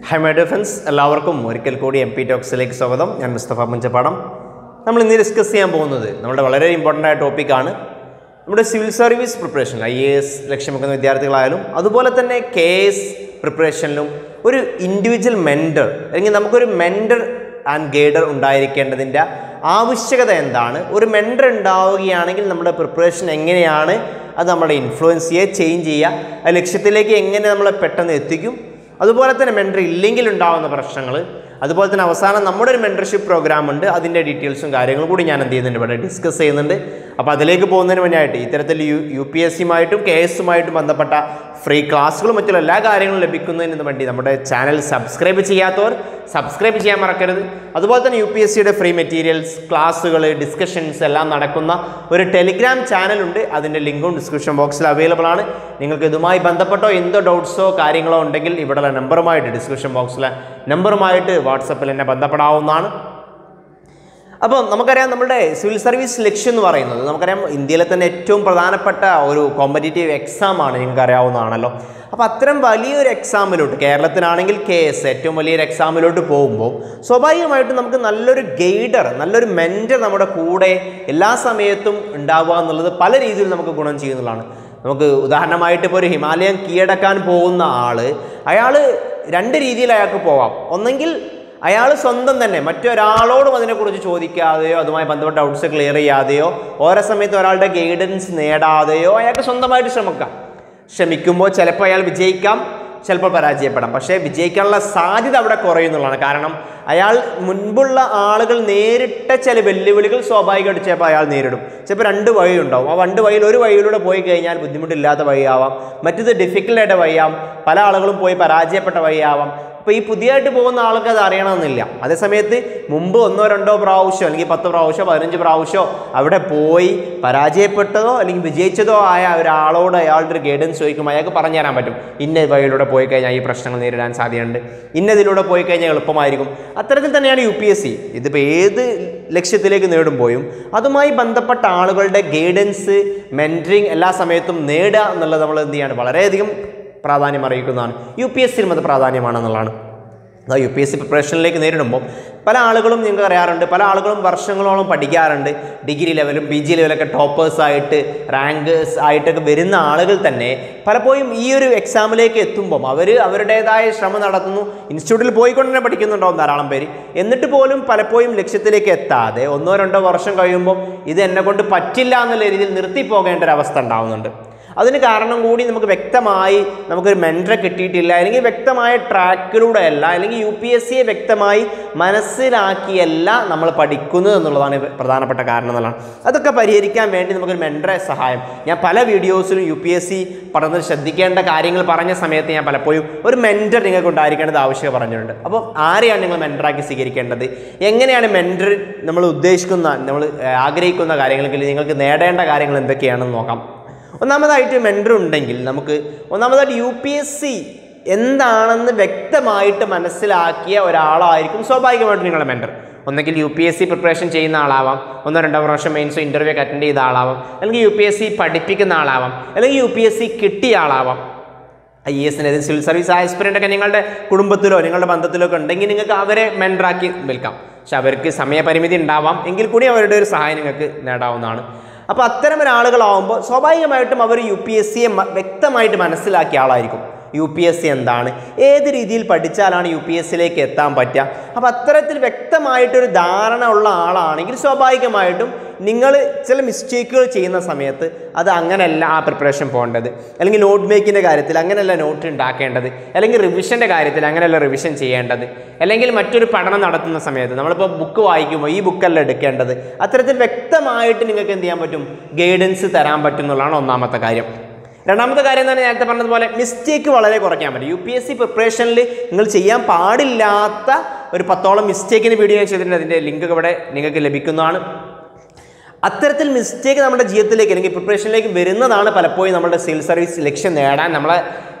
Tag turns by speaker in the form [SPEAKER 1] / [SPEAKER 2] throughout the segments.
[SPEAKER 1] high my defence എല്ലാവർക്കും ഒരിക്കൽ കൂടി എം പി ടോക്സിലേക്ക് സ്വാഗതം ഞാൻ മുസ്തഫ മുഞ്ചപ്പാടം നമ്മൾ ഇന്ന് ഡിസ്കസ് ചെയ്യാൻ പോകുന്നത് നമ്മുടെ വളരെ ഇമ്പോർട്ടൻ്റ് ആയ ടോപ്പിക്കാണ് നമ്മുടെ civil service preparation I A S ലക്ഷ്യം വെക്കുന്ന വിദ്യാർത്ഥികളായാലും അതുപോലെ തന്നെ കെ എസ് പ്രിപ്പറേഷനിലും ഒരു ഇൻഡിവിജ്വൽ മെൻറ്റർ അല്ലെങ്കിൽ നമുക്കൊരു മെൻറ്റർ ആൻഡ് ഗൈഡർ ഉണ്ടായിരിക്കേണ്ടതിൻ്റെ ആവശ്യകത എന്താണ് ഒരു മെൻറ്റർ ഉണ്ടാവുകയാണെങ്കിൽ നമ്മുടെ പ്രിപ്പറേഷൻ എങ്ങനെയാണ് അത് നമ്മളെ ഇൻഫ്ലുവൻസ് ചെയ്യുക ചേഞ്ച് ചെയ്യുക ആ ലക്ഷ്യത്തിലേക്ക് എങ്ങനെ നമ്മളെ പെട്ടെന്ന് എത്തിക്കും അതുപോലെ തന്നെ മെൻറ്റർ ഇല്ലെങ്കിൽ ഉണ്ടാകുന്ന പ്രശ്നങ്ങൾ അതുപോലെ തന്നെ അവസാനം നമ്മുടെ ഒരു മെൻറ്റർഷിപ്പ് പ്രോഗ്രാം ഉണ്ട് അതിൻ്റെ ഡീറ്റെയിൽസും കാര്യങ്ങളും കൂടി ഞാൻ എന്ത് ചെയ്യുന്നുണ്ട് ഇവിടെ ഡിസ്കസ് ചെയ്യുന്നുണ്ട് അപ്പോൾ അതിലേക്ക് പോകുന്നതിന് മുന്നായിട്ട് ഇത്തരത്തിൽ യു യു പി എസ് സിയുമായിട്ടും കെ എസുമായിട്ടും ബന്ധപ്പെട്ട ഫ്രീ ക്ലാസ്സുകളും മറ്റുള്ള എല്ലാ കാര്യങ്ങളും ലഭിക്കുന്നതിന് വേണ്ടി നമ്മുടെ ചാനൽ സബ്സ്ക്രൈബ് ചെയ്യാത്തവർ സബ്സ്ക്രൈബ് ചെയ്യാൻ മറക്കരുത് അതുപോലെ തന്നെ യു പി എസ് സിയുടെ ഫ്രീ മെറ്റീരിയൽസ് ക്ലാസ്സുകൾ ഡിസ്കഷൻസ് എല്ലാം നടക്കുന്ന ഒരു ടെലിഗ്രാം ചാനലുണ്ട് അതിൻ്റെ ലിങ്കും ഡിസ്ക്രിപ്ഷൻ ബോക്സിൽ അവൈലബിൾ ആണ് നിങ്ങൾക്ക് ഇതുമായി ബന്ധപ്പെട്ടോ എന്തോ ഡൗട്ട്സോ കാര്യങ്ങളോ ഉണ്ടെങ്കിൽ ഇവിടെയുള്ള നമ്പറുമായിട്ട് ഡിസ്ക്രിപ്ഷൻ ബോക്സിലെ നമ്പറുമായിട്ട് വാട്സപ്പിൽ എന്നെ ബന്ധപ്പെടാവുന്നതാണ് അപ്പോൾ നമുക്കറിയാം നമ്മുടെ സിവിൽ സർവീസ് ലക്ഷ്യം എന്ന് പറയുന്നത് നമുക്കറിയാം ഇന്ത്യയിലെ തന്നെ ഏറ്റവും പ്രധാനപ്പെട്ട ഒരു കോമ്പറ്റേറ്റീവ് എക്സാമാണ് നിങ്ങൾക്ക് അറിയാവുന്നതാണല്ലോ അപ്പോൾ അത്തരം വലിയൊരു എക്സാമിലോട്ട് കേരളത്തിനാണെങ്കിൽ കെ എസ് ഏറ്റവും വലിയൊരു എക്സാമിലോട്ട് പോകുമ്പോൾ സ്വാഭാവികമായിട്ടും നമുക്ക് നല്ലൊരു ഗൈഡർ നല്ലൊരു മെൻറ്റർ നമ്മുടെ കൂടെ എല്ലാ സമയത്തും ഉണ്ടാവുക എന്നുള്ളത് പല രീതിയിൽ നമുക്ക് ഗുണം ചെയ്യുന്നതാണ് നമുക്ക് ഉദാഹരണമായിട്ട് ഇപ്പോൾ ഒരു ഹിമാലയം കീഴടക്കാൻ പോകുന്ന ആൾ അയാൾ രണ്ട് രീതിയിൽ അയാൾക്ക് പോവാം ഒന്നെങ്കിൽ അയാൾ സ്വന്തം തന്നെ മറ്റൊരാളോടും അതിനെക്കുറിച്ച് ചോദിക്കാതെയോ അതുമായി ബന്ധപ്പെട്ട ഡൗട്ട്സ് ക്ലിയർ ചെയ്യാതെയോ ഓരോ സമയത്ത് ഒരാളുടെ ഗൈഡൻസ് നേടാതെയോ അയാൾക്ക് സ്വന്തമായിട്ട് ശ്രമിക്കാം ശ്രമിക്കുമ്പോൾ ചിലപ്പോൾ അയാൾ വിജയിക്കാം ചിലപ്പോൾ പരാജയപ്പെടാം പക്ഷേ വിജയിക്കാനുള്ള സാധ്യത അവിടെ കുറയുന്നുള്ളതാണ് കാരണം അയാൾ മുൻപുള്ള ആളുകൾ നേരിട്ട ചില വെല്ലുവിളികൾ സ്വാഭാവികമായിട്ട് ചിലപ്പോൾ അയാൾ നേരിടും ചിലപ്പോൾ രണ്ട് വഴി ഉണ്ടാവും ആ രണ്ട് വഴിയിൽ ഒരു വഴിയിലൂടെ പോയി കഴിഞ്ഞാൽ ബുദ്ധിമുട്ടില്ലാത്ത വഴിയാവാം മറ്റത് ഡിഫിക്കൽട്ടായിട്ട് വഴിയാവും പല ആളുകളും പോയി പരാജയപ്പെട്ട വഴിയാവാം അപ്പോൾ ഈ പുതിയതായിട്ട് പോകുന്ന ആൾക്ക് അത് അറിയണമെന്നില്ല അതേസമയത്ത് മുമ്പ് ഒന്നോ രണ്ടോ പ്രാവശ്യമോ അല്ലെങ്കിൽ പത്ത് പ്രാവശ്യമോ പതിനഞ്ച് പ്രാവശ്യമോ അവിടെ പോയി പരാജയപ്പെട്ടതോ അല്ലെങ്കിൽ വിജയിച്ചതോ ആയ ഒരാളോട് അയാളുടെ ഒരു ഗൈഡൻസ് ചോദിക്കുമ്പോൾ അയാൾക്ക് പറഞ്ഞു തരാൻ പറ്റും ഇന്ന വഴിയിലൂടെ പോയി കഴിഞ്ഞാൽ ഈ പ്രശ്നങ്ങൾ നേരിടാൻ സാധ്യതയുണ്ട് ഇന്നതിലൂടെ പോയി കഴിഞ്ഞാൽ എളുപ്പമായിരിക്കും അത്തരത്തിൽ തന്നെയാണ് യു പി എസ് സി ഇതിപ്പോൾ ഏത് ലക്ഷ്യത്തിലേക്ക് നേടുമ്പോഴും അതുമായി ബന്ധപ്പെട്ട ആളുകളുടെ ഗൈഡൻസ് മെൻറ്ററിങ് എല്ലാ സമയത്തും നേടുക എന്നുള്ളത് നമ്മൾ എന്ത് ചെയ്യാണ് വളരെയധികം പ്രാധാന്യം അറിയിക്കുന്നതാണ് യു പി എസ് സിയിലും അത് പ്രാധാന്യമാണെന്നുള്ളതാണ് അതാ യു പി എസ് സി പ്രിപ്പറേഷനിലേക്ക് നേരിടുമ്പോൾ പല ആളുകളും നിങ്ങൾക്ക് അറിയാറുണ്ട് പല ആളുകളും വർഷങ്ങളോളം പഠിക്കാറുണ്ട് ഡിഗ്രി ലെവലും പി ജി ലെവലൊക്കെ ടോപ്പേഴ്സായിട്ട് റാങ്കേഴ്സ് ആയിട്ടൊക്കെ വരുന്ന ആളുകൾ തന്നെ പലപ്പോഴും ഈ ഒരു എക്സാമിലേക്ക് എത്തുമ്പം അവർ അവരുടേതായ ശ്രമം നടത്തുന്നു ഇൻസ്റ്റിറ്റ്യൂട്ടിൽ പോയിക്കൊണ്ട് തന്നെ പഠിക്കുന്നുണ്ടാവും ധാരാളം പേര് എന്നിട്ട് പോലും പലപ്പോഴും ലക്ഷ്യത്തിലേക്ക് എത്താതെ ഒന്നോ രണ്ടോ വർഷം കഴിയുമ്പോൾ ഇത് എന്നെ കൊണ്ട് പറ്റില്ല എന്നുള്ള രീതിയിൽ നിർത്തിപ്പോകേണ്ട ഒരു അവസ്ഥ ഉണ്ടാവുന്നുണ്ട് അതിന് കാരണം കൂടി നമുക്ക് വ്യക്തമായി നമുക്കൊരു മെൻറ്ററെ കിട്ടിയിട്ടില്ല അല്ലെങ്കിൽ വ്യക്തമായ ട്രാക്കിലൂടെ അല്ല അല്ലെങ്കിൽ യു പി എസ് സിയെ വ്യക്തമായി മനസ്സിലാക്കിയല്ല നമ്മൾ പഠിക്കുന്നത് എന്നുള്ളതാണ് പ്രധാനപ്പെട്ട കാരണം എന്നുള്ളതാണ് അതൊക്കെ പരിഹരിക്കാൻ വേണ്ടി നമുക്കൊരു മെൻറ്ററെ സഹായം ഞാൻ പല വീഡിയോസിലും യു പി എസ് സി പഠനത്തിൽ ശ്രദ്ധിക്കേണ്ട കാര്യങ്ങൾ പറഞ്ഞ സമയത്ത് ഞാൻ പലപ്പോഴും ഒരു മെൻറ്റർ നിങ്ങൾക്ക് ഉണ്ടായിരിക്കേണ്ടത് ആവശ്യം പറഞ്ഞിട്ടുണ്ട് അപ്പോൾ ആരെയാണ് നിങ്ങൾ മെൻറ്ററാക്കി സ്വീകരിക്കേണ്ടത് എങ്ങനെയാണ് മെൻറ്റർ നമ്മൾ ഉദ്ദേശിക്കുന്ന നമ്മൾ ആഗ്രഹിക്കുന്ന കാര്യങ്ങൾക്ക് നിങ്ങൾക്ക് നേടേണ്ട കാര്യങ്ങൾ എന്തൊക്കെയാണെന്ന് നോക്കാം ഒന്നാമതായിട്ട് മെൻറ്റർ ഉണ്ടെങ്കിൽ നമുക്ക് ഒന്നാമതായിട്ട് യു പി എസ് സി എന്താണെന്ന് വ്യക്തമായിട്ട് മനസ്സിലാക്കിയ ഒരാളായിരിക്കും സ്വാഭാവികമായിട്ടും നിങ്ങളുടെ മെൻറ്റർ ഒന്നെങ്കിൽ U P S C preparation ചെയ്യുന്ന ആളാവാം ഒന്നോ രണ്ടോ പ്രാവശ്യം മെയിൻസോ ഇൻ്റർവ്യൂ ഒക്കെ അറ്റൻഡ് ചെയ്ത ആളാവാം അല്ലെങ്കിൽ യു പി എസ് സി പഠിപ്പിക്കുന്ന ആളാവാം അല്ലെങ്കിൽ യു പി എസ് സി കിട്ടിയ ആളാവാം ഐ എസിന് സിവിൽ സർവീസ് ആസ്പിറൻ്റ് ഒക്കെ നിങ്ങളുടെ കുടുംബത്തിലോ നിങ്ങളുടെ ബന്ധത്തിലോ ഒക്കെ ഉണ്ടെങ്കിൽ നിങ്ങൾക്ക് അവരെ മെൻറ്ററാക്കി വിൽക്കാം പക്ഷെ അവർക്ക് സമയപരിമിതി ഉണ്ടാവാം എങ്കിൽ കൂടി അവരുടെ ഒരു സഹായം നിങ്ങൾക്ക് നേടാവുന്നതാണ് അപ്പോൾ അത്തരം ഒരാളുകളാവുമ്പോൾ സ്വാഭാവികമായിട്ടും അവർ യു പി എസ് സിയെ വ്യക്തമായിട്ട് മനസ്സിലാക്കിയ ആളായിരിക്കും യു പി എസ് സി എന്താണ് ഏത് രീതിയിൽ പഠിച്ചാലാണ് യു പി എസ് സിയിലേക്ക് എത്താൻ പറ്റുക അപ്പോൾ അത്തരത്തിൽ വ്യക്തമായിട്ടൊരു ധാരണ ഉള്ള ആളാണെങ്കിൽ സ്വാഭാവികമായിട്ടും നിങ്ങൾ ചില മിസ്റ്റേക്കുകൾ ചെയ്യുന്ന സമയത്ത് അത് അങ്ങനെയല്ല ആ പ്രിപ്പറേഷൻ പോകേണ്ടത് അല്ലെങ്കിൽ നോട്ട് മേക്കിൻ്റെ കാര്യത്തിൽ അങ്ങനെയല്ല നോട്ട് ഉണ്ടാക്കേണ്ടത് അല്ലെങ്കിൽ റിവിഷൻ്റെ കാര്യത്തിൽ അങ്ങനെയല്ല റിവിഷൻ ചെയ്യേണ്ടത് അല്ലെങ്കിൽ മറ്റൊരു പഠനം നടത്തുന്ന സമയത്ത് നമ്മളിപ്പോൾ ബുക്ക് വായിക്കുമ്പോൾ ഈ ബുക്കല്ല എടുക്കേണ്ടത് അത്തരത്തിൽ വ്യക്തമായിട്ട് നിങ്ങൾക്ക് എന്ത് ചെയ്യാൻ പറ്റും ഗൈഡൻസ് തരാൻ പറ്റും എന്നുള്ളതാണ് ഒന്നാമത്തെ കാര്യം രണ്ടാമത്തെ കാര്യം എന്താണ് നേരത്തെ പറഞ്ഞതുപോലെ മിസ്റ്റേക്ക് വളരെ കുറയ്ക്കാൻ പറ്റും യു പി എസ് സി പ്രിപ്പറേഷനിൽ നിങ്ങൾ ചെയ്യാൻ പാടില്ലാത്ത ഒരു പത്തോളം മിസ്റ്റേക്കിന് വീഡിയോ ഞാൻ ചെയ്തിട്ടുണ്ട് അതിൻ്റെ ലിങ്ക് ഇവിടെ നിങ്ങൾക്ക് ലഭിക്കുന്നതാണ് അത്തരത്തിൽ മിസ്റ്റേക്ക് നമ്മുടെ ജീവിതത്തിലേക്ക് അല്ലെങ്കിൽ പ്രിപ്പറേഷനിലേക്ക് വരുന്നതാണ് പലപ്പോഴും നമ്മുടെ സിവിൽ സർവീസ് ലക്ഷ്യം നേടാൻ നമ്മളെ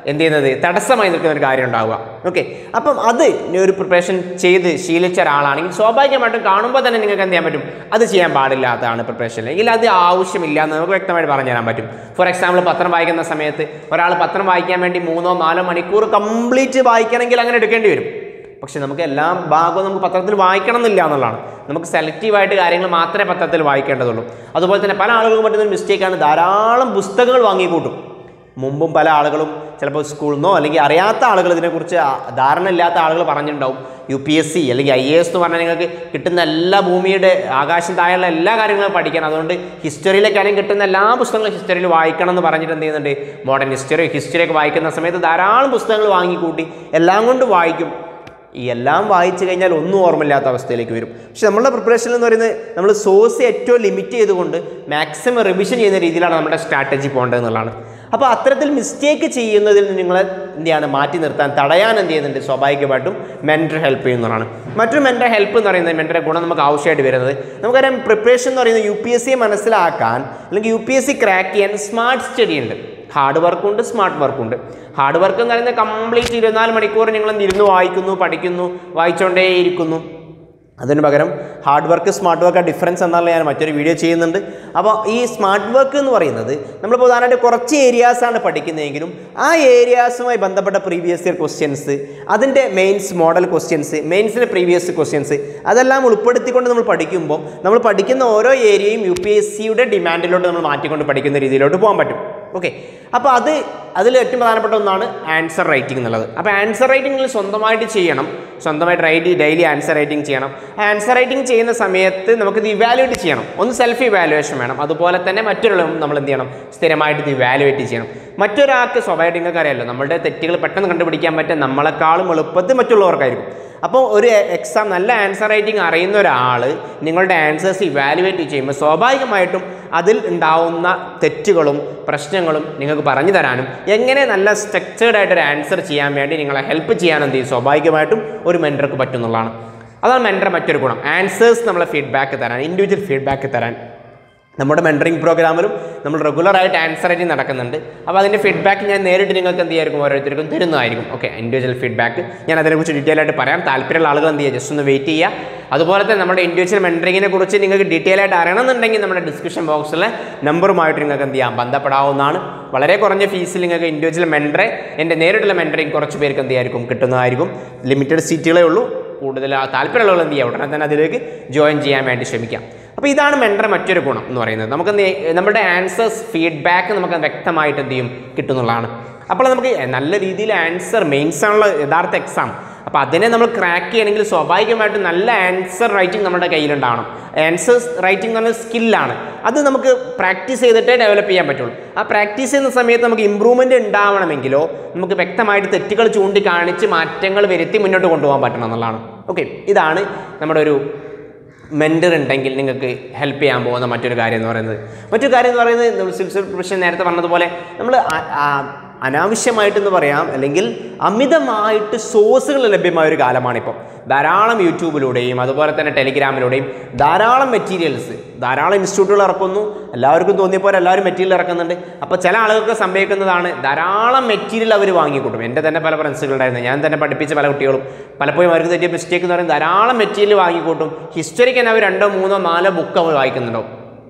[SPEAKER 1] എന്ത് ചെയ്യുന്നത് തടസ്സമായി നിൽക്കുന്ന ഒരു കാര്യം ഉണ്ടാവുക ഓക്കെ അപ്പം അത് ഇനി ഒരു പ്രിപ്പറേഷൻ ചെയ്ത് ശീലിച്ച ഒരാളാണെങ്കിൽ സ്വാഭാവികമായിട്ടും കാണുമ്പോൾ തന്നെ നിങ്ങൾക്ക് എന്ത് ചെയ്യാൻ പറ്റും അത് ചെയ്യാൻ പാടില്ലാത്തതാണ് പ്രിപ്പറേഷൻ അല്ലെങ്കിൽ അത് ആവശ്യമില്ല എന്ന് നമുക്ക് വ്യക്തമായിട്ട് പറഞ്ഞു തരാൻ പറ്റും ഫോർ എക്സാമ്പിൾ പത്രം വായിക്കുന്ന സമയത്ത് ഒരാൾ പത്രം വായിക്കാൻ വേണ്ടി മൂന്നോ നാലോ മണിക്കൂർ കംപ്ലീറ്റ് വായിക്കണമെങ്കിൽ അങ്ങനെ എടുക്കേണ്ടി വരും പക്ഷെ നമുക്ക് എല്ലാ ഭാഗവും നമുക്ക് പത്രത്തിൽ വായിക്കണം എന്നില്ല എന്നുള്ളതാണ് നമുക്ക് സെലക്റ്റീവായിട്ട് കാര്യങ്ങൾ മാത്രമേ പത്രത്തിൽ വായിക്കേണ്ടതുള്ളൂ അതുപോലെ തന്നെ പല ആളുകൾക്കും പറ്റുന്ന ഒരു മിസ്റ്റേക്കാണ് ധാരാളം പുസ്തകങ്ങൾ വാങ്ങിക്കൂട്ടും മുമ്പും പല ആളുകളും ചിലപ്പോൾ സ്കൂളിൽ നിന്നോ അല്ലെങ്കിൽ അറിയാത്ത ആളുകൾ ഇതിനെക്കുറിച്ച് ആ- ധാരണ ഇല്ലാത്ത ആളുകൾ പറഞ്ഞിട്ടുണ്ടാവും യു പി എസ് സി അല്ലെങ്കിൽ ഐ എ എസ് എന്ന് പറഞ്ഞാൽ നിങ്ങൾക്ക് കിട്ടുന്ന എല്ലാ ഭൂമിയുടെ ആകാശം താഴെയുള്ള എല്ലാ കാര്യങ്ങളും പഠിക്കണം അതുകൊണ്ട് ഹിസ്റ്ററിയിലെ കാര്യം കിട്ടുന്ന എല്ലാ പുസ്തകങ്ങളും ഹിസ്റ്ററിയിൽ വായിക്കണം എന്ന് പറഞ്ഞിട്ട് എന്ത് ചെയ്യുന്നുണ്ട് മോഡേൺ ഹിസ്റ്ററി ഹിസ്റ്ററിയൊക്കെ വായിക്കുന്ന സമയത്ത് ധാരാളം പുസ്തകങ്ങൾ വാങ്ങിക്കൂട്ടി എല്ലാം കൊണ്ട് വായിക്കും ഈ എല്ലാം വായിച്ചു കഴിഞ്ഞാൽ ഒന്നും ഓർമ്മയില്ലാത്ത അവസ്ഥയിലേക്ക് വരും പക്ഷെ നമ്മളുടെ പ്രിപ്പറേഷൻ എന്ന് പറയുന്നത് നമ്മൾ സോഴ്സ് ഏറ്റവും ലിമിറ്റ് ചെയ്തുകൊണ്ട് മാക്സിമം റിവിഷൻ ചെയ്യുന്ന രീതിയിലാണ് നമ്മുടെ സ്ട്രാറ്റജി പോകേണ്ടത് എന്നുള്ളതാണ് അപ്പോൾ അത്തരത്തിൽ മിസ്റ്റേക്ക് ചെയ്യുന്നതിൽ നിന്ന് നിങ്ങളെ എന്ത് ചെയ്യാണ് മാറ്റി നിർത്താൻ തടയാൻ എന്ത് ചെയ്യുന്നുണ്ട് സ്വാഭാവികമായിട്ടും മെൻറ്റർ ഹെൽപ്പ് ചെയ്യുന്നതാണ് മറ്റൊരു മെൻറ്റർ ഹെൽപ്പ് എന്ന് പറയുന്നത് മെൻറ്ററെ ഗുണം നമുക്ക് ആവശ്യമായിട്ട് വരുന്നത് നമുക്കറിയാം പ്രിപ്പറേഷൻ എന്ന് പറയുന്നത് യു പി എസ് സിയെ മനസ്സിലാക്കാൻ അല്ലെങ്കിൽ U P S C crack ചെയ്യാൻ സ്മാർട്ട് സ്റ്റഡി ഉണ്ട് ഹാർഡ് വർക്കുണ്ട് സ്മാർട്ട് വർക്കുണ്ട് ഹാർഡ് വർക്ക് എന്ന് പറയുന്നത് കംപ്ലീറ്റ് ഇരുപത്തിനാല് മണിക്കൂർ നിങ്ങൾ ഇരുന്ന് വായിക്കുന്നു പഠിക്കുന്നു വായിച്ചുകൊണ്ടേയിരിക്കുന്നു അതിന് പകരം hard work smart work difference എന്നുള്ള ഞാൻ മറ്റൊരു വീഡിയോ ചെയ്യുന്നുണ്ട് അപ്പോൾ ഈ സ്മാർട്ട് വർക്ക് എന്ന് പറയുന്നത് നമ്മൾ പ്രധാനമായിട്ട് കുറച്ച് ഏരിയാസാണ് പഠിക്കുന്നതെങ്കിലും ആ ഏരിയാസുമായി ബന്ധപ്പെട്ട പ്രീവിയസ് ഇയർ ക്വസ്റ്റ്യൻസ് അതിൻ്റെ മെയിൻസ് മോഡൽ ക്വസ്റ്റ്യൻസ് മെയിൻസിലെ പ്രീവിയസ് ക്വസ്റ്റ്യൻസ് അതെല്ലാം ഉൾപ്പെടുത്തിക്കൊണ്ട് നമ്മൾ പഠിക്കുമ്പോൾ നമ്മൾ പഠിക്കുന്ന ഓരോ ഏരിയയും യു പി എസ് സിയുടെ ഡിമാൻഡിലോട്ട് നമ്മൾ മാറ്റിക്കൊണ്ട് പഠിക്കുന്ന രീതിയിലോട്ട് പോകാൻ പറ്റും ഓക്കെ അപ്പോൾ അത് അതിൽ ഏറ്റവും പ്രധാനപ്പെട്ട ഒന്നാണ് ആൻസർ റൈറ്റിംഗ് എന്നുള്ളത് അപ്പോൾ ആൻസർ റൈറ്റിംഗ് സ്വന്തമായിട്ട് ചെയ്യണം സ്വന്തമായിട്ട് റൈറ്റ് ഡെയിലി ആൻസർ റൈറ്റിംഗ് ചെയ്യണം ആൻസർ റൈറ്റിംഗ് ചെയ്യുന്ന സമയത്ത് നമുക്കിത് ഇവാലുവേറ്റ് ചെയ്യണം ഒന്ന് സെൽഫ് ഇവാലുവേഷൻ വേണം അതുപോലെ തന്നെ മറ്റൊരാളും നമ്മൾ എന്ത് ചെയ്യണം സ്ഥിരമായിട്ട് ഇത് ഇവാലുവേറ്റ് ചെയ്യണം മറ്റൊരാൾക്ക് സ്വാഭാവികമായിട്ട് നിങ്ങൾക്ക് അറിയാമല്ലോ നമ്മളുടെ തെറ്റുകൾ പെട്ടെന്ന് കണ്ടുപിടിക്കാൻ പറ്റുക നമ്മളെക്കാളും എളുപ്പത്തിൽ മറ്റുള്ളവർക്കായിരിക്കും അപ്പോൾ ഒരു എക്സാം നല്ല ആൻസർ റൈറ്റിംഗ് അറിയുന്ന ഒരാൾ നിങ്ങളുടെ ആൻസേഴ്സ് ഇവാലുവേറ്റ് ചെയ്യുമ്പോൾ സ്വാഭാവികമായിട്ടും അതിൽ ഉണ്ടാവുന്ന തെറ്റുകളും പ്രശ്നങ്ങളും നിങ്ങൾക്ക് പറഞ്ഞു തരാനും എങ്ങനെ നല്ല സ്ട്രക്ചേർഡ് ആയിട്ട് ഒരു ആൻസർ ചെയ്യാൻ വേണ്ടി നിങ്ങളെ ഹെൽപ്പ് ചെയ്യാൻ എന്ത് ചെയ്യും സ്വാഭാവികമായിട്ടും ഒരു മെൻറ്റർക്ക് പറ്റുന്നുള്ളതാണ് അതാണ് മെൻറ്റർ മറ്റൊരു ഗുണം ആൻസേഴ്സ് നമ്മളെ ഫീഡ്ബാക്ക് തരാൻ ഇൻഡിവിജ്വൽ ഫീഡ്ബാക്ക് തരാൻ നമ്മുടെ മെൻറ്ററിംഗ് പ്രോഗ്രാമിലും നമ്മൾ റെഗുലറായിട്ട് ആൻസർ റൈറ്റിംഗ് നടക്കുന്നുണ്ട് അപ്പോൾ അതിൻ്റെ ഫീഡ്ബാക്ക് ഞാൻ നേരിട്ട് നിങ്ങൾക്ക് എന്ത് ചെയ്യായിരിക്കും ഓരോരുത്തർക്കും തരുന്നതായിരിക്കും ഓക്കെ ഇൻഡിവിജ്വൽ ഫീഡ്ബാക്ക് ഞാൻ അതിനെക്കുറിച്ച് ഡീറ്റെയിൽ ആയിട്ട് പറയാം താല്പര്യമുള്ള ആളുകൾ എന്ത് ചെയ്യുക ജസ്റ്റ് ഒന്ന് വെയിറ്റ് ചെയ്യുക അതുപോലെ തന്നെ നമ്മുടെ ഇൻഡിവിജ്വൽ മെൻറ്ററിങ്ങിനെ കുറിച്ച് നിങ്ങൾക്ക് ഡീറ്റെയിൽ ആയിട്ട് അറിയണമെന്നുണ്ടെങ്കിൽ നമ്മുടെ ഡിസ്ക്രിപ്ഷൻ ബോക്സിലെ നമ്പറുമായിട്ട് നിങ്ങൾക്ക് എന്ത് ചെയ്യാം ബന്ധപ്പെടാവുന്നതാണ് വളരെ കുറഞ്ഞ ഫീസിൽ നിങ്ങൾക്ക് ഇൻഡിവിജ്വൽ മെൻറ്ററെ എൻ്റെ നേരിട്ടുള്ള മെൻറ്ററിങ് കുറച്ച് പേർക്ക് എന്ത് ചെയ്യായിരിക്കും കിട്ടുന്നതായിരിക്കും ലിമിറ്റഡ് സീറ്റുകളേ ഉള്ളൂ കൂടുതൽ ആ താല്പര്യമുള്ളവർ എന്ത് ചെയ്യുക ഉടനെ തന്നെ അതിലേക്ക് ജോയിൻ ചെയ്യാൻ വേണ്ടി ശ്രമിക്കാം അപ്പോൾ ഇതാണ് മെൻറ്റർ മറ്റൊരു ഗുണം എന്ന് പറയുന്നത് നമുക്ക് നേ- നമ്മുടെ ആൻസേഴ്സ് ഫീഡ്ബാക്ക് നമുക്ക് വ്യക്തമായിട്ട് എന്ത് ചെയ്യും കിട്ടുന്നുള്ളതാണ് അപ്പോൾ നമുക്ക് നല്ല രീതിയിൽ ആൻസർ മെയിൻസ് ആണുള്ള യഥാർത്ഥ എക്സാം അപ്പോൾ അതിനെ നമ്മൾ ക്രാക്ക് ചെയ്യണമെങ്കിൽ സ്വാഭാവികമായിട്ടും നല്ല ആൻസർ റൈറ്റിംഗ് നമ്മുടെ കയ്യിലുണ്ടാവണം ആൻസേഴ്സ് റൈറ്റിംഗ് എന്ന് പറഞ്ഞ സ്കില്ലാണ് അത് നമുക്ക് പ്രാക്ടീസ് ചെയ്തിട്ടേ ഡെവലപ്പ് ചെയ്യാൻ പറ്റുള്ളൂ ആ പ്രാക്ടീസ് ചെയ്യുന്ന സമയത്ത് നമുക്ക് ഇമ്പ്രൂവ്മെൻറ്റ് ഉണ്ടാവണമെങ്കിലോ നമുക്ക് വ്യക്തമായിട്ട് തെറ്റുകൾ ചൂണ്ടിക്കാണിച്ച് മാറ്റങ്ങൾ വരുത്തി മുന്നോട്ട് കൊണ്ടുപോകാൻ പറ്റണം എന്നുള്ളതാണ് ഓക്കെ ഇതാണ് നമ്മുടെ ഒരു മെൻറ്റർ ഉണ്ടെങ്കിൽ നിങ്ങൾക്ക് ഹെൽപ്പ് ചെയ്യാൻ പോകുന്ന മറ്റൊരു കാര്യം എന്ന് പറയുന്നത് മറ്റൊരു കാര്യം എന്ന് പറയുന്നത് നമ്മൾ സിവിൽ പ്രൊഫഷൻ നേരത്തെ പറഞ്ഞതുപോലെ നമ്മൾ ആ- ആ- അനാവശ്യമായിട്ടെന്ന് പറയാം അല്ലെങ്കിൽ അമിതമായിട്ട് സോഴ്സുകൾ ലഭ്യമായ ഒരു കാലമാണിപ്പം ധാരാളം യൂട്യൂബിലൂടെയും അതുപോലെ തന്നെ ടെലിഗ്രാമിലൂടെയും ധാരാളം മെറ്റീരിയൽസ് ധാരാളം ഇൻസ്റ്റിറ്റ്യൂട്ടുകൾ ഇറക്കുന്നു എല്ലാവർക്കും തോന്നിയപ്പോൾ എല്ലാവരും മെറ്റീരിയൽ ഇറക്കുന്നുണ്ട് അപ്പോൾ ചില ആളുകൾക്ക് സംഭവിക്കുന്നതാണ് ധാരാളം മെറ്റീരിയൽ അവർ വാങ്ങിക്കൂട്ടും എൻ്റെ തന്നെ പല ഫ്രണ്ട്സുകളുണ്ടായിരുന്നു ഞാൻ തന്നെ പഠിപ്പിച്ച പല കുട്ടികളും പലപ്പോഴും അവർക്ക് തെറ്റിയ മിസ്റ്റേക്ക് എന്ന് പറയുന്നത് ധാരാളം മെറ്റീരിയൽ വാങ്ങിക്കൂട്ടും ഹിസ്റ്ററിക്ക് തന്നെ അവർ രണ്ടോ മൂന്നോ നാലോ ബുക്ക് അവർ വായിക്കുന്നുണ്ടാവും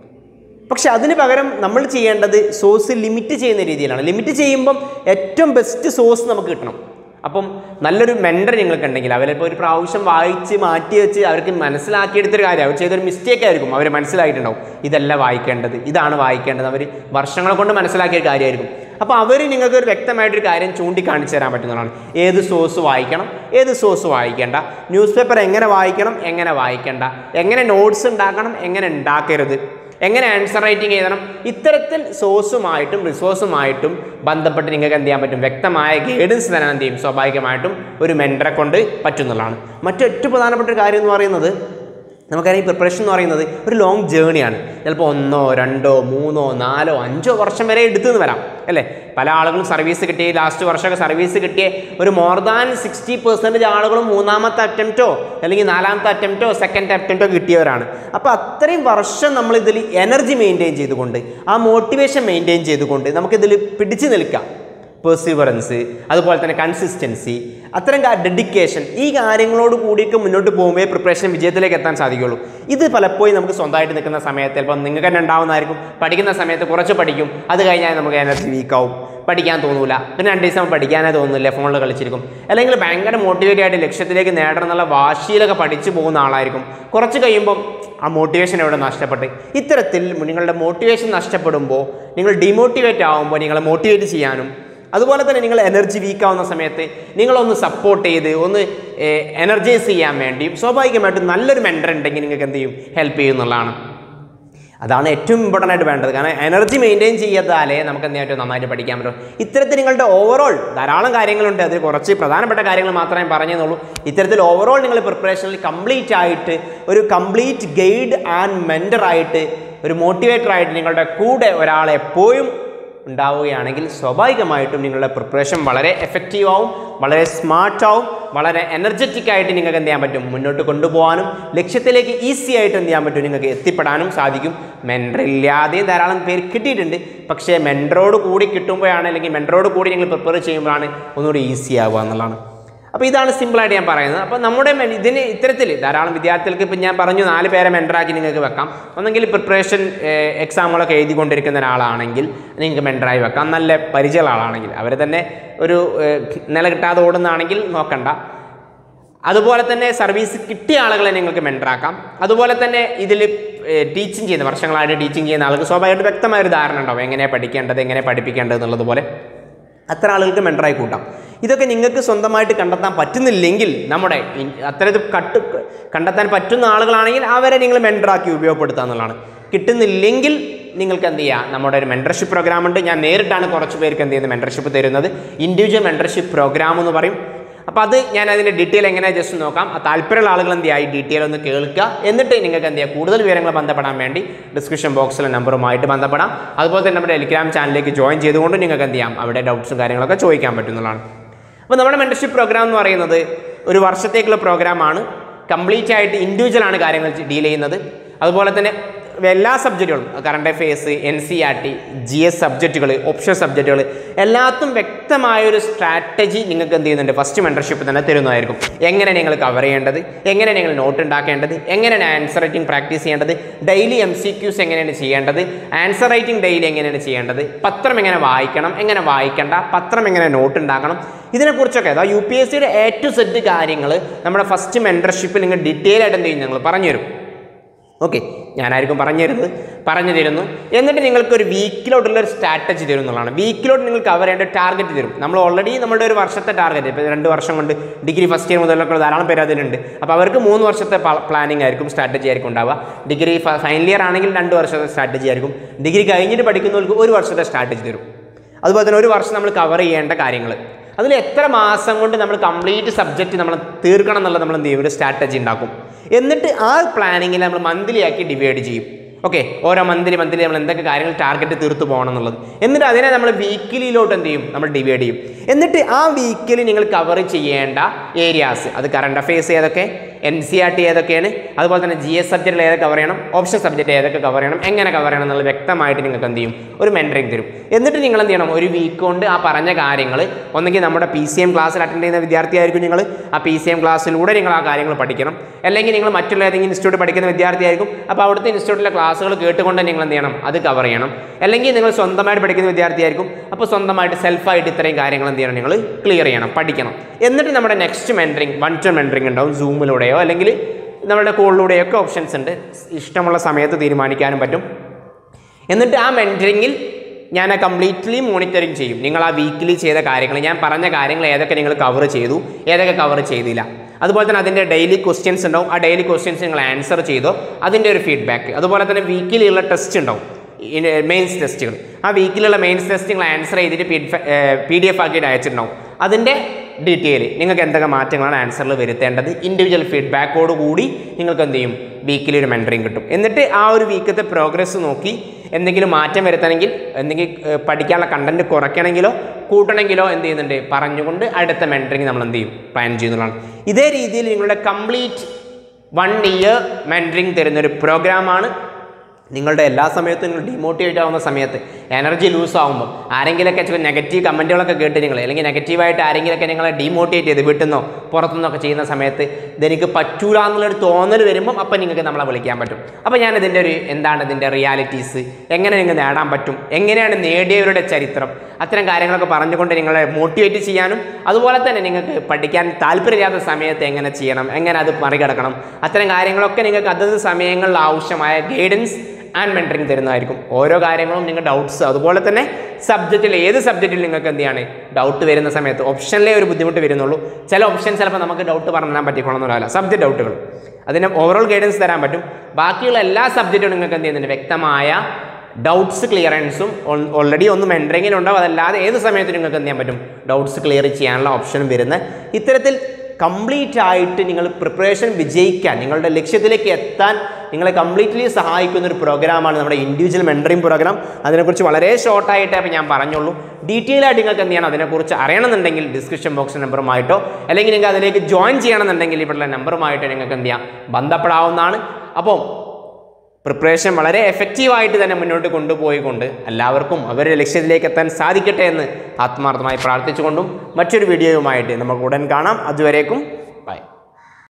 [SPEAKER 1] പക്ഷെ അതിന് പകരം നമ്മൾ ചെയ്യേണ്ടത് സോഴ്സ് ലിമിറ്റ് ചെയ്യുന്ന രീതിയിലാണ് ലിമിറ്റ് ചെയ്യുമ്പം ഏറ്റവും ബെസ്റ്റ് സോഴ്സ് നമുക്ക് കിട്ടണം അപ്പം നല്ലൊരു മെൻറ്റർ നിങ്ങൾക്ക് ഉണ്ടെങ്കിൽ അവരിപ്പോൾ ഒരു പ്രാവശ്യം വായിച്ച് മാറ്റി വെച്ച് അവർക്ക് മനസ്സിലാക്കിയെടുത്തൊരു കാര്യം അവർ ചെയ്തൊരു മിസ്റ്റേക്ക് ആയിരിക്കും അവർ മനസ്സിലായിട്ടുണ്ടാവും ഇതല്ല വായിക്കേണ്ടത് ഇതാണ് വായിക്കേണ്ടത് അവർ വർഷങ്ങളെ കൊണ്ട് മനസ്സിലാക്കിയ ഒരു കാര്യമായിരിക്കും അപ്പോൾ അവർ നിങ്ങൾക്ക് ഒരു വ്യക്തമായിട്ടൊരു കാര്യം ചൂണ്ടിക്കാണിച്ചു തരാൻ പറ്റുന്നതാണ് ഏത് സോഴ്സ് വായിക്കണം ഏത് സോഴ്സ് വായിക്കേണ്ട ന്യൂസ് പേപ്പർ എങ്ങനെ വായിക്കണം എങ്ങനെ വായിക്കേണ്ട എങ്ങനെ നോട്ട്സ് ഉണ്ടാക്കണം എങ്ങനെ ഉണ്ടാക്കരുത് എങ്ങനെ ആൻസർ റൈറ്റിംഗ് എഴുതണം ഇത്തരത്തിൽ സോഴ്സുമായിട്ടും റിസോഴ്സുമായിട്ടും ബന്ധപ്പെട്ട് നിങ്ങൾക്ക് എന്ത് ചെയ്യാൻ പറ്റും വ്യക്തമായ ഗൈഡൻസ് തരാൻ എന്ത് ചെയ്യും സ്വാഭാവികമായിട്ടും ഒരു മെൻറ്ററെ കൊണ്ട് പറ്റുന്നതാണ് മറ്റൊറ്റ പ്രധാനപ്പെട്ട ഒരു കാര്യം എന്ന് പറയുന്നത് നമുക്കറിയാം ഈ പ്രിപ്പറേഷൻ എന്ന് പറയുന്നത് ഒരു ലോങ് ജേണിയാണ് ചിലപ്പോൾ ഒന്നോ രണ്ടോ മൂന്നോ നാലോ അഞ്ചോ വർഷം വരെ എടുത്തെന്ന് വരാം അല്ലേ പല ആളുകളും സർവീസ് കിട്ടിയ ലാസ്റ്റ് വർഷമൊക്കെ സർവീസ് കിട്ടിയ ഒരു മോർ ദാൻ സിക്സ്റ്റി പെർസെൻറ്റേജ് ആളുകളും മൂന്നാമത്തെ അറ്റംപ്റ്റോ അല്ലെങ്കിൽ നാലാമത്തെ അറ്റംപ്റ്റോ സെക്കൻഡ് അറ്റംപ്റ്റോ കിട്ടിയവരാണ് അപ്പോൾ അത്രയും വർഷം നമ്മൾ ഇതിൽ എനർജി മെയിൻറ്റെയിൻ ചെയ്തുകൊണ്ട് ആ മോട്ടിവേഷൻ മെയിൻറ്റെയിൻ ചെയ്തുകൊണ്ട് നമുക്കിതിൽ പിടിച്ചു നിൽക്കാം പെർസിവറൻസ് അതുപോലെ തന്നെ കൺസിസ്റ്റൻസി അത്തരം ഡെഡിക്കേഷൻ ഈ കാര്യങ്ങളോട് കൂടിയൊക്കെ മുന്നോട്ട് പോകുമ്പോൾ പ്രിപ്പറേഷൻ വിജയത്തിലേക്ക് എത്താൻ സാധിക്കുള്ളൂ ഇത് പലപ്പോഴും നമുക്ക് സ്വന്തമായിട്ട് നിൽക്കുന്ന സമയത്ത് ചിലപ്പോൾ നിങ്ങൾക്ക് തന്നെ ഉണ്ടാവുന്നതായിരിക്കും പഠിക്കുന്ന സമയത്ത് കുറച്ച് പഠിക്കും അത് കഴിഞ്ഞാൽ നമുക്ക് എനർജി വീക്കാവും പഠിക്കാൻ തോന്നൂല പിന്നെ രണ്ട് ദിവസം പഠിക്കാനേ തോന്നുന്നില്ല ഫോണിൽ കളിച്ചിരിക്കും അല്ലെങ്കിൽ ഭയങ്കര മോട്ടിവേറ്റ് ആയിട്ട് ലക്ഷ്യത്തിലേക്ക് നേടണം എന്നുള്ള വാശിയിലൊക്കെ പഠിച്ചു പോകുന്ന ആളായിരിക്കും കുറച്ച് കഴിയുമ്പം ആ മോട്ടിവേഷൻ എവിടെ നഷ്ടപ്പെട്ട് ഇത്തരത്തിൽ നിങ്ങളുടെ മോട്ടിവേഷൻ നഷ്ടപ്പെടുമ്പോൾ നിങ്ങൾ ഡിമോട്ടിവേറ്റ് ആകുമ്പോൾ നിങ്ങളെ മോട്ടിവേറ്റ് ചെയ്യാനും അതുപോലെ തന്നെ നിങ്ങൾ എനർജി വീക്കാവുന്ന സമയത്ത് നിങ്ങളൊന്ന് സപ്പോർട്ട് ചെയ്ത് ഒന്ന് എനർജൈസ് ചെയ്യാൻ വേണ്ടി സ്വാഭാവികമായിട്ടും നല്ലൊരു മെൻറ്റർ ഉണ്ടെങ്കിൽ നിങ്ങൾക്ക് എന്ത് ചെയ്യും ഹെൽപ്പ് ചെയ്യുന്നുള്ളതാണ് അതാണ് ഏറ്റവും ഇമ്പോർട്ടൻ്റ് ആയിട്ട് വേണ്ടത് കാരണം എനർജി മെയിൻറ്റെയിൻ ചെയ്യാതാലേ നമുക്ക് എന്ത് ഏറ്റവും നന്നായിട്ട് പഠിക്കാൻ പറ്റും ഇത്തരത്തിൽ നിങ്ങളുടെ ഓവറോൾ ധാരാളം കാര്യങ്ങളുണ്ട് അതിൽ കുറച്ച് പ്രധാനപ്പെട്ട കാര്യങ്ങൾ മാത്രമേ പറഞ്ഞെന്നുള്ളൂ ഇത്തരത്തിൽ ഓവറോൾ നിങ്ങൾ പ്രിപ്പറേഷനിൽ കംപ്ലീറ്റ് ആയിട്ട് ഒരു കംപ്ലീറ്റ് ഗൈഡ് ആൻഡ് മെൻറ്റർ ആയിട്ട് ഒരു മോട്ടിവേറ്റർ ആയിട്ട് നിങ്ങളുടെ കൂടെ ഒരാൾ എപ്പോഴും ഉണ്ടാവുകയാണെങ്കിൽ സ്വാഭാവികമായിട്ടും നിങ്ങളുടെ പ്രിപ്പറേഷൻ വളരെ എഫക്റ്റീവ് ആവും വളരെ സ്മാർട്ട് ആവും വളരെ എനർജറ്റിക് ആയിട്ട് നിങ്ങൾക്ക് എന്ത് ചെയ്യാൻ പറ്റും മുന്നോട്ട് കൊണ്ടുപോകാനും ലക്ഷ്യത്തിലേക്ക് ഈസി ആയിട്ട് എന്ത് ചെയ്യാൻ പറ്റും നിങ്ങൾക്ക് എത്തിപ്പെടാനും സാധിക്കും മെൻറ്റർ ഇല്ലാതെയും ധാരാളം പേര് കിട്ടിയിട്ടുണ്ട് പക്ഷേ മെൻറ്ററോട് കൂടി കിട്ടുമ്പോഴാണ് അല്ലെങ്കിൽ മെൻറ്ററോട് കൂടി നിങ്ങൾ പ്രിപ്പയർ ചെയ്യുമ്പോഴാണ് ഒന്നുകൂടി ഈസി ആവുക എന്നുള്ളതാണ് അപ്പോൾ ഇതാണ് സിമ്പിളായിട്ട് ഞാൻ പറയുന്നത് അപ്പോൾ നമ്മുടെ മെ- ഇതിന് ഇത്തരത്തിൽ ധാരാളം വിദ്യാർത്ഥികൾക്ക് ഇപ്പം ഞാൻ പറഞ്ഞു നാല് പേരെ മെൻറ്ററാക്കി നിങ്ങൾക്ക് വെക്കാം ഒന്നെങ്കിൽ പ്രിപ്പറേഷൻ എക്സാമുകളൊക്കെ എഴുതിക്കൊണ്ടിരിക്കുന്ന ഒരാളാണെങ്കിൽ നിങ്ങൾക്ക് മെൻറ്ററായി വെക്കാം നല്ല പരിചയമുള്ള ആളാണെങ്കിൽ അവർ തന്നെ ഒരു ഏഹ്, നില കിട്ടാതെ ഓടുന്നതാണെങ്കിൽ നോക്കണ്ട അതുപോലെ തന്നെ സർവീസ് കിട്ടിയ ആളുകളെ നിങ്ങൾക്ക് മെൻറ്ററാക്കാം അതുപോലെ തന്നെ ഇതിൽ ടീച്ചിങ് ചെയ്യുന്ന വർഷങ്ങളായിട്ട് ടീച്ചിങ് ചെയ്യുന്ന ആൾക്ക് സ്വാഭാവികമായിട്ട് വ്യക്തമായ ഒരു ധാരണ ഉണ്ടാവും എങ്ങനെ പഠിക്കേണ്ടത് എങ്ങനെ പഠിപ്പിക്കേണ്ടത് എന്നുള്ളതുപോലെ അത്ര ആളുകൾക്ക് മെൻറ്ററായി കൂട്ടാം ഇതൊക്കെ നിങ്ങൾക്ക് സ്വന്തമായിട്ട് കണ്ടെത്താൻ പറ്റുന്നില്ലെങ്കിൽ നമ്മുടെ ഇൻ- അത്തരത്തിൽ കട്ട് കണ്ടെത്താൻ പറ്റുന്ന ആളുകളാണെങ്കിൽ അവരെ നിങ്ങൾ മെൻറ്ററാക്കി ഉപയോഗപ്പെടുത്തുക എന്നുള്ളതാണ് കിട്ടുന്നില്ലെങ്കിൽ നിങ്ങൾക്ക് എന്ത് ചെയ്യാം നമ്മുടെ ഒരു മെൻറ്റർഷിപ്പ് പ്രോഗ്രാം ഉണ്ട് ഞാൻ നേരിട്ടാണ് കുറച്ച് പേർക്ക് എന്ത് ചെയ്യുന്നത് മെൻറ്റർഷിപ്പ് തരുന്നത് ഇൻഡിവിജ്വൽ മെൻറ്റർഷിപ്പ് പ്രോഗ്രാം എന്ന് പറയും അപ്പോൾ അത് ഞാൻ അതിൻ്റെ ഡീറ്റെയിൽ എങ്ങനെ ജസ്റ്റ് നോക്കാം ആ താല്പര്യമുള്ള ആളുകൾ എന്ത് ചെയ്യുക ഈ ഡീറ്റെയിൽ ഒന്ന് കേൾക്കുക എന്നിട്ട് നിങ്ങൾക്ക് എന്ത് ചെയ്യുക കൂടുതൽ വിവരങ്ങൾ ബന്ധപ്പെടാൻ വേണ്ടി ഡിസ്ക്രിപ്ഷൻ ബോക്സിലെ നമ്പറുമായിട്ട് ബന്ധപ്പെടാം അതുപോലെ തന്നെ നമ്മുടെ ടെലിഗ്രാം ചാനലിലേക്ക് ജോയിൻ ചെയ്തുകൊണ്ട് നിങ്ങൾക്ക് എന്ത് ചെയ്യാം അവിടെ ഡൗട്ട്സും കാര്യങ്ങളൊക്കെ ചോദിക്കാൻ പറ്റുന്നതാണ് അപ്പോൾ നമ്മുടെ മെൻറ്റർഷിപ്പ് പ്രോഗ്രാം എന്ന് പറയുന്നത് ഒരു വർഷത്തേക്കുള്ള പ്രോഗ്രാമാണ് കംപ്ലീറ്റ് ആയിട്ട് ഇൻഡിവിജ്വൽ ആണ് കാര്യങ്ങൾ ഡീൽ ചെയ്യുന്നത് അതുപോലെ തന്നെ എല്ലാ സബ്ജക്റ്റുകളും current affairs N C R T G S സബ്ജക്റ്റുകൾ ഓപ്ഷൻ സബ്ജക്റ്റുകൾ എല്ലാത്തും വ്യക്തമായ ഒരു സ്ട്രാറ്റജി നിങ്ങൾക്ക് എന്ത് ചെയ്യുന്നുണ്ട് ഫസ്റ്റ് മെൻറ്റർഷിപ്പ് തന്നെ തരുന്നതായിരിക്കും എങ്ങനെ നിങ്ങൾ കവർ ചെയ്യേണ്ടത് എങ്ങനെ നിങ്ങൾ നോട്ട് ഉണ്ടാക്കേണ്ടത് എങ്ങനെയാണ് ആൻസർ റൈറ്റിംഗ് പ്രാക്ടീസ് ചെയ്യേണ്ടത് ഡെയിലി എം സി ക്യൂസ് എങ്ങനെയാണ് ചെയ്യേണ്ടത് ആൻസർ റൈറ്റിംഗ് ഡെയിലി എങ്ങനെയാണ് ചെയ്യേണ്ടത് പത്രം എങ്ങനെ വായിക്കണം എങ്ങനെ വായിക്കേണ്ട പത്രം എങ്ങനെ നോട്ട് ഉണ്ടാക്കണം ഇതിനെക്കുറിച്ചൊക്കെ അതാ യു പി എസ് സിയുടെ എ ടു സെറ്റ് കാര്യങ്ങൾ നമ്മുടെ ഫസ്റ്റ് മെൻറ്റർഷിപ്പിൽ നിങ്ങൾ ഡീറ്റെയിൽ ആയിട്ട് എന്ത് ചെയ്യും ഞങ്ങൾ പറഞ്ഞുതരും ഓക്കെ ഞാനായിരിക്കും പറഞ്ഞു തരുന്നത് പറഞ്ഞു തരുന്നു എന്നിട്ട് നിങ്ങൾക്ക് ഒരു വീക്കിലോട്ടുള്ള ഒരു സ്ട്രാറ്റജി തരും എന്നുള്ളതാണ് വീക്കിലോട്ട് നിങ്ങൾ കവർ ചെയ്യേണ്ട ടാർഗറ്റ് തരും നമ്മൾ ഓൾറെഡി നമ്മുടെ ഒരു വർഷത്തെ ടാർഗറ്റ് ഇപ്പോൾ രണ്ട് വർഷം കൊണ്ട് ഡിഗ്രി ഫസ്റ്റ് ഇയർ മുതലൊക്കെ ധാരാളം പേര് അതിലുണ്ട് അപ്പോൾ അവർക്ക് മൂന്ന് വർഷത്തെ പ്ലാനിങ് ആയിരിക്കും സ്ട്രാറ്റജി ആയിരിക്കും ഉണ്ടാവുക ഡിഗ്രി ഫൈനൽ ഇയർ ആണെങ്കിൽ രണ്ട് വർഷത്തെ സ്ട്രാറ്റജി ആയിരിക്കും ഡിഗ്രി കഴിഞ്ഞിട്ട് പഠിക്കുന്നവർക്ക് ഒരു വർഷത്തെ സ്ട്രാറ്റജി തരും അതുപോലെ തന്നെ ഒരു വർഷം നമ്മൾ കവർ ചെയ്യേണ്ട കാര്യങ്ങൾ അതിൽ എത്ര മാസം കൊണ്ട് നമ്മൾ കംപ്ലീറ്റ് സബ്ജക്റ്റ് നമ്മൾ തീർക്കണം എന്നുള്ളത് നമ്മൾ എന്ത് ചെയ്യും ഒരു സ്ട്രാറ്റജി ഉണ്ടാക്കും എന്നിട്ട് ആ പ്ലാനിങ്ങിൽ നമ്മൾ മന്ത്ലി ആക്കി ഡിവൈഡ് ചെയ്യും ഓക്കെ ഓരോ മന്ത്ലി മന്ത്ലി നമ്മൾ എന്തൊക്കെ കാര്യങ്ങൾ ടാർഗറ്റ് തീർത്ത് പോകണം എന്നുള്ളത് എന്നിട്ട് അതിനെ നമ്മൾ വീക്കിലിയിലോട്ട് എന്ത് ചെയ്യും നമ്മൾ ഡിവൈഡ് ചെയ്യും എന്നിട്ട് ആ വീക്കിൽ നിങ്ങൾ കവർ ചെയ്യേണ്ട ഏരിയാസ് അത് കറണ്ട് അഫയേഴ്സ് ഏതൊക്കെ എൻ സി ആർ ടി ഏതൊക്കെയാണ് അതുപോലെ തന്നെ ജി എസ് സബ്ജക്റ്റിൽ ഏതൊക്കെ കവർ ചെയ്യണം ഓപ്ഷൻ സബ്ജക്റ്റ് ഏതൊക്കെ കവർ ചെയ്യണം എങ്ങനെ കവർ ചെയ്യണം എന്നുള്ളത് വ്യക്തമായിട്ട് നിങ്ങൾക്ക് എന്ത് ചെയ്യും ഒരു മെൻറ്ററിങ് തരും എന്നിട്ട് നിങ്ങൾ എന്ത് ചെയ്യണം ഒരു വീക്ക് കൊണ്ട് ആ പറഞ്ഞ കാര്യങ്ങൾ ഒന്നെങ്കിൽ നമ്മുടെ പി സി എം ക്ലാസ്സിൽ അറ്റൻഡ് ചെയ്യുന്ന വിദ്യാർത്ഥിയായിരിക്കും നിങ്ങൾ ആ പി സി എം ക്ലാസ്സിലൂടെ നിങ്ങൾ ആ കാര്യങ്ങൾ പഠിക്കണം അല്ലെങ്കിൽ നിങ്ങൾ മറ്റുള്ള ഏതെങ്കിലും ഇൻസ്റ്റിറ്റ്യൂട്ട് പഠിക്കുന്ന വിദ്യാർത്ഥിയായിരിക്കും അപ്പോൾ അവിടുത്തെ ഇൻസ്റ്റിറ്റ്യൂട്ടിലെ ക്ലാസ്സുകൾ കേട്ടുകൊണ്ട് നിങ്ങൾ എന്ത് ചെയ്യണം അത് കവർ ചെയ്യണം അല്ലെങ്കിൽ നിങ്ങൾ സ്വന്തമായിട്ട് പഠിക്കുന്ന വിദ്യാർത്ഥിയായിരിക്കും അപ്പോൾ സ്വന്തമായിട്ട് സെൽഫായിട്ട് ഇത്രയും കാര്യങ്ങൾ എന്ത് ചെയ്യണം നിങ്ങൾ ക്ലിയർ ചെയ്യണം പഠിക്കണം എന്നിട്ട് നമ്മുടെ next mentoring one to mentoring ഉണ്ടാവും സൂമിലൂടെയോ അല്ലെങ്കിൽ നമ്മുടെ കോളിലൂടെയോ ഒക്കെ ഓപ്ഷൻസ് ഉണ്ട് ഇഷ്ടമുള്ള സമയത്ത് തീരുമാനിക്കാനും പറ്റും എന്നിട്ട് ആ മെൻറ്ററിങ്ങിൽ ഞാൻ കംപ്ലീറ്റ്ലി മോണിറ്ററിങ് ചെയ്യും നിങ്ങൾ ആ വീക്കിലി ചെയ്ത കാര്യങ്ങൾ ഞാൻ പറഞ്ഞ കാര്യങ്ങൾ ഏതൊക്കെ നിങ്ങൾ കവർ ചെയ്തു ഏതൊക്കെ കവർ ചെയ്തില്ല അതുപോലെ തന്നെ അതിൻ്റെ ഡെയിലി ക്വസ്റ്റ്യൻസ് ഉണ്ടാവും ആ ഡെയിലി ക്വസ്റ്റ്യൻസ് നിങ്ങൾ ആൻസർ ചെയ്തോ അതിൻ്റെ ഒരു ഫീഡ്ബാക്ക് അതുപോലെ തന്നെ വീക്കിലുള്ള ടെസ്റ്റ് ഉണ്ടാവും മെയിൻസ് ടെസ്റ്റുകൾ ആ വീക്കിലുള്ള മെയിൻസ് ടെസ്റ്റ് നിങ്ങൾ ആൻസർ ചെയ്തിട്ട് പി ഡി എഫ് ആക്കിയിട്ട് അയച്ചിട്ടുണ്ടാവും അതിൻ്റെ ഡീറ്റെയിൽ നിങ്ങൾക്ക് എന്തൊക്കെ മാറ്റങ്ങളാണ് ആൻസറിൽ വരുത്തേണ്ടത് ഇൻഡിവിജ്വൽ ഫീഡ്ബാക്കോട് കൂടി നിങ്ങൾക്ക് എന്ത് ചെയ്യും വീക്കിലി ഒരു മെൻറ്ററിങ് കിട്ടും എന്നിട്ട് ആ ഒരു വീക്കത്തെ പ്രോഗ്രസ് നോക്കി എന്തെങ്കിലും മാറ്റം വരുത്തണമെങ്കിൽ എന്തെങ്കിലും ഏഹ്, പഠിക്കാനുള്ള കണ്ടന്റ് കുറയ്ക്കണമെങ്കിലോ കൂട്ടണമെങ്കിലോ എന്ത് ചെയ്യുന്നുണ്ട് പറഞ്ഞുകൊണ്ട് അടുത്ത മെൻറ്ററിങ് നമ്മൾ എന്ത് ചെയ്യും പ്ലാൻ ചെയ്യുന്നതാണ് ഇതേ രീതിയിൽ നിങ്ങളുടെ കംപ്ലീറ്റ് വൺ ഇയർ മെൻറ്ററിങ് തരുന്നൊരു പ്രോഗ്രാമാണ് നിങ്ങളുടെ എല്ലാ സമയത്തും നിങ്ങൾ ഡിമോട്ടിവേറ്റ് ആവുന്ന സമയത്ത് എനർജി ലൂസ് ആകുമ്പോൾ ആരെങ്കിലൊക്കെ ചില നെഗറ്റീവ് കമൻറ്റുകളൊക്കെ കേട്ട് നിങ്ങൾ അല്ലെങ്കിൽ നെഗറ്റീവായിട്ട് ആരെങ്കിലൊക്കെ നിങ്ങളെ ഡീമോട്ടിവേറ്റ് ചെയ്ത് വീട്ടിൽ നിന്നോ പുറത്തുനിന്നൊക്കെ ചെയ്യുന്ന സമയത്ത് ഇതെനിക്ക് പറ്റൂല എന്നുള്ളൊരു തോന്നൽ വരുമ്പം അപ്പം നിങ്ങൾക്ക് നമ്മളെ വിളിക്കാൻ പറ്റും അപ്പോൾ ഞാൻ ഇതിൻ്റെ ഒരു എന്താണ് ഇതിൻ്റെ റിയാലിറ്റീസ് എങ്ങനെ നിങ്ങൾക്ക് നേടാൻ പറ്റും എങ്ങനെയാണ് നേടിയവരുടെ ചരിത്രം അത്തരം കാര്യങ്ങളൊക്കെ പറഞ്ഞുകൊണ്ട് നിങ്ങളെ മോട്ടിവേറ്റ് ചെയ്യാനും അതുപോലെ തന്നെ നിങ്ങൾക്ക് പഠിക്കാൻ താല്പര്യമില്ലാത്ത സമയത്ത് എങ്ങനെ ചെയ്യണം എങ്ങനെ അത് മറികടക്കണം അത്തരം കാര്യങ്ങളൊക്കെ നിങ്ങൾക്ക് അതത് സമയങ്ങളിൽ ആവശ്യമായ ഗൈഡൻസ് ആൻഡ് മെൻറ്ററിങ് തരുന്നതായിരിക്കും ഓരോ കാര്യങ്ങളും നിങ്ങൾ ഡൗട്ട്സ് അതുപോലെ തന്നെ സബ്ജക്റ്റിൽ ഏത് സബ്ജക്റ്റിൽ നിങ്ങൾക്ക് എന്ത് ചെയ്യാണ് ഡൗട്ട് വരുന്ന സമയത്ത് ഓപ്ഷനിലേ ഒരു ബുദ്ധിമുട്ട് വരുന്നുള്ളൂ ചില ഓപ്ഷൻ ചിലപ്പോൾ നമുക്ക് ഡൗട്ട് പറഞ്ഞു തരാൻ പറ്റിക്കൊള്ളണമെന്നില്ല സബ്ജക്റ്റ് ഡൗട്ടുകൾ അതിന് ഓവറോൾ ഗൈഡൻസ് തരാൻ പറ്റും ബാക്കിയുള്ള എല്ലാ സബ്ജക്റ്റും നിങ്ങൾക്ക് എന്ത് ചെയ്യുന്നുണ്ട് വ്യക്തമായ ഡൗട്ട്സ് ക്ലിയറൻസും ഓൾറെഡി ഒന്ന് മെൻറ്ററിങ്ങിലുണ്ടാവും അതല്ലാതെ ഏത് സമയത്ത് നിങ്ങൾക്ക് എന്ത് ചെയ്യാൻ പറ്റും ഡൗട്ട്സ് ക്ലിയർ ചെയ്യാനുള്ള ഓപ്ഷനും വരുന്നത് ഇത്തരത്തിൽ കംപ്ലീറ്റ് ആയിട്ട് നിങ്ങൾ പ്രിപ്പറേഷൻ വിജയിക്കാൻ നിങ്ങളുടെ ലക്ഷ്യത്തിലേക്ക് എത്താൻ നിങ്ങളെ കംപ്ലീറ്റ്ലി സഹായിക്കുന്ന ഒരു പ്രോഗ്രാമാണ് നമ്മുടെ ഇൻഡിവിജ്വൽ മെൻറ്ററിംഗ് പ്രോഗ്രാം അതിനെക്കുറിച്ച് വളരെ ഷോർട്ടായിട്ടേ അപ്പോൾ ഞാൻ പറഞ്ഞുള്ളൂ ഡീറ്റെയിൽ ആയിട്ട് നിങ്ങൾക്ക് എന്ത് ചെയ്യണം അതിനെക്കുറിച്ച് അറിയണമെന്നുണ്ടെങ്കിൽ ഡിസ്ക്രിപ്ഷൻ ബോക്സ് നമ്പറുമായിട്ടോ അല്ലെങ്കിൽ നിങ്ങൾക്ക് അതിലേക്ക് ജോയിൻ ചെയ്യണമെന്നുണ്ടെങ്കിൽ ഇവിടെയുള്ള നമ്പറുമായിട്ടോ നിങ്ങൾക്ക് എന്ത് ചെയ്യാം ബന്ധപ്പെടാവുന്നതാണ് അപ്പോൾ പ്രിപ്പറേഷൻ വളരെ എഫക്റ്റീവായിട്ട് തന്നെ മുന്നോട്ട് കൊണ്ടുപോയിക്കൊണ്ട് എല്ലാവർക്കും അവരുടെ ലക്ഷ്യത്തിലേക്ക് എത്താൻ സാധിക്കട്ടെ എന്ന് ആത്മാർത്ഥമായി പ്രാർത്ഥിച്ചുകൊണ്ടും മറ്റൊരു വീഡിയോയുമായിട്ട് നമുക്ക് ഉടൻ കാണാം അതുവരേക്കും